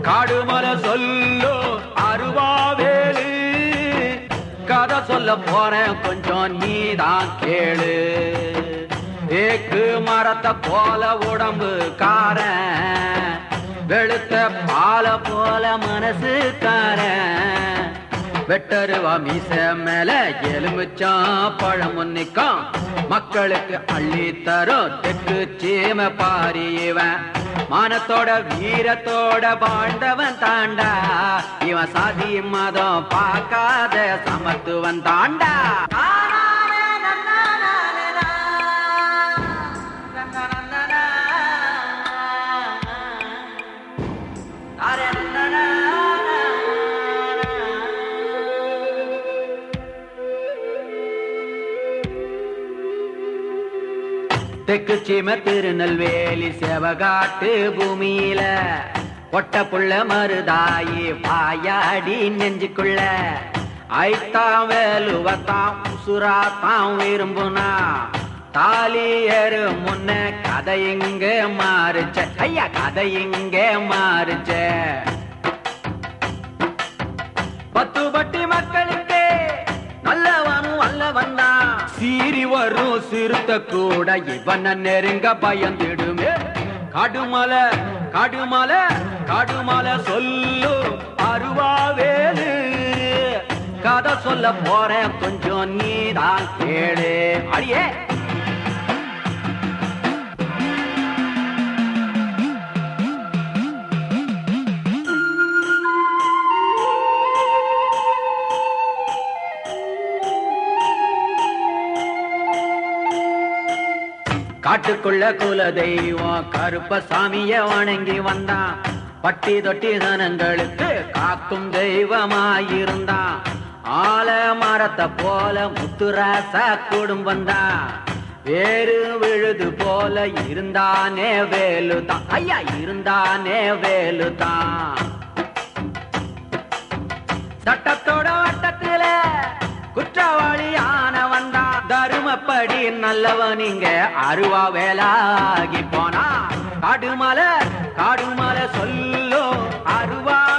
காடுமல சொல்லு அருவாவேலு கதை சொல்ல போறேன் கொஞ்சம் நீதான் கேளு தேக்கு மரத்தை போல உடம்பு காரன் வெளுத்த பால போல மனசு காரன் வெட்டருவா மீச மேல எலுமிச்சாம் பழம் நிக்கும் மக்களுக்கு அள்ளி தரும் தெற்கு சீம பாரி இவன் மானத்தோட வீரத்தோட பாண்டவன் தாண்டா இவன் சாதி மதம் பார்க்காத சமத்துவன் தாண்டா தெற்கு சீம திருநெல்வேலி செவகாட்டு பூமியில ஒட்ட புள்ள மருதாயி பாயாடி நெஞ்சுக்குள்ள ஐத்தாம் வேலுவத்தாம் உசுராத்தாம் விரும்புனா தாலி ஏறு முன்ன கதை இங்க மாறுச்ச ஐயா கதை இங்க மாறுச்ச பத்து பட்டி மக்களுக்கு நல்லவனும் வல்லவன் தான் சீறி வரும் சிறுத்த கூட இவன நெருங்க பயந்திடுமே காடுமலை காடுமலை காடுமலை சொல்லு அருவாவேலு கதை சொல்ல போறேன் கொஞ்சம் நீதான் கேளு அடியே காட்டுக்குள்ள குல தெய்வம் கருப்ப சாமிய வணங்கி வந்தான் பட்டி தொட்டி தனங்களுக்கு காக்கும் தெய்வமாயிருந்தான் ஆல மரத்தை போல முத்துராசா குடும்பம் தான் வேறு விழுது போல இருந்தானே வேலுதான் ஐயா இருந்தானே வேலுதான் சட்டத்தோட வட்டத்தில குற்றவாளி ஆனவன் தான் தருமப்படி நல்லவன் இங்க அருவா வேலாகி போனா காடுமலை காடுமலை சொல்லோ அருவா